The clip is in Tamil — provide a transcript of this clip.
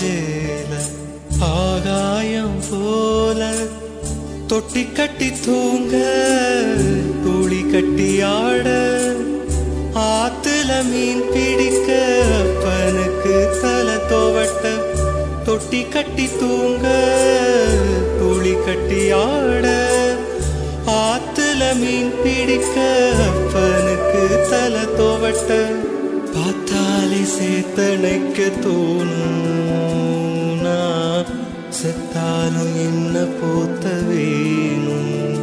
நெஞ்சேல ஆகாயம் போல தொட்டி கட்டி தூங்க துளி கட்டி ஆட ஆத்துல மீன் பிடிக்க அப்பனுக்கு தலை தோவட்ட தொட்டி கட்டி தூங்க துளி கட்டி ஆட ஆத்துல மீன் பிடிக்க அப்பனுக்கு தலை தோவட்ட பார்த்தாலே சேத்தனைக்க தோணும் நான் செத்தாலும் என்ன போத்த வேணும்